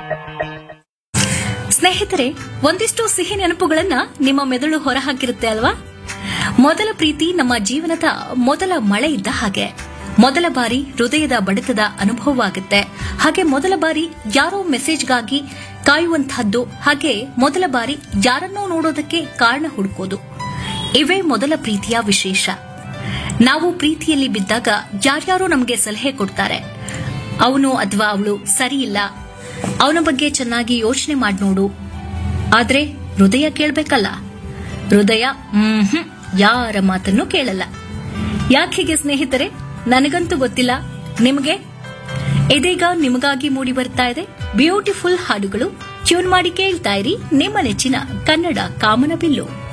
ಸ್ನೇಹಿತರೆ ಒಂದಿಷ್ಟು ಸಿಹಿ ನೆನಪುಗಳನ್ನ ನಿಮ್ಮ ಮೆದುಳು ಹೊರಹಾಕಿರುತ್ತೆ ಅಲ್ವಾ ಮೊದಲ ಪ್ರೀತಿ ನಮ್ಮ ಜೀವನದ ಮೊದಲ ಮಳೆ ಇದ್ದ ಹಾಗೆ ಮೊದಲ ಬಾರಿ ಹೃದಯದ ಬಡಿತದ ಅನುಭವವಾಗುತ್ತೆ ಹಾಗೆ ಮೊದಲ ಬಾರಿ ಯಾರೋ ಮೆಸೇಜ್ಗಾಗಿ ಕಾಯುವಂತಹದ್ದು ಹಾಗೆ ಮೊದಲ ಬಾರಿ ಯಾರನ್ನೋ ನೋಡೋದಕ್ಕೆ ಕಾರಣ ಹುಡುಕೋದು ಇವೇ ಮೊದಲ ಪ್ರೀತಿಯ ವಿಶೇಷ ನಾವು ಪ್ರೀತಿಯಲ್ಲಿ ಬಿದ್ದಾಗ ಯಾರ್ಯಾರೋ ನಮಗೆ ಸಲಹೆ ಕೊಡ್ತಾರೆ ಅವನು ಅಥವಾ ಅವಳು ಸರಿಯಿಲ್ಲ ಅವನ ಬಗ್ಗೆ ಚೆನ್ನಾಗಿ ಯೋಚನೆ ಮಾಡಿ ನೋಡು ಆದ್ರೆ ಹೃದಯ ಕೇಳ್ಬೇಕಲ್ಲ ಹೃದಯ ಹ್ಮ್ ಯಾರ ಮಾತನ್ನು ಕೇಳಲ್ಲ ಯಾಕೆ ಸ್ನೇಹಿತರೆ ನನಗಂತೂ ಗೊತ್ತಿಲ್ಲ ನಿಮಗೆ ಇದೀಗ ನಿಮಗಾಗಿ ಮೂಡಿ ಬರ್ತಾ ಇದೆ ಬ್ಯೂಟಿಫುಲ್ ಹಾಡುಗಳು ಟ್ಯೂನ್ ಮಾಡಿ ಕೇಳ್ತಾ ಇರಿ ನಿಮ್ಮ ನೆಚ್ಚಿನ ಕನ್ನಡ ಕಾಮನಬಿಲ್ಲು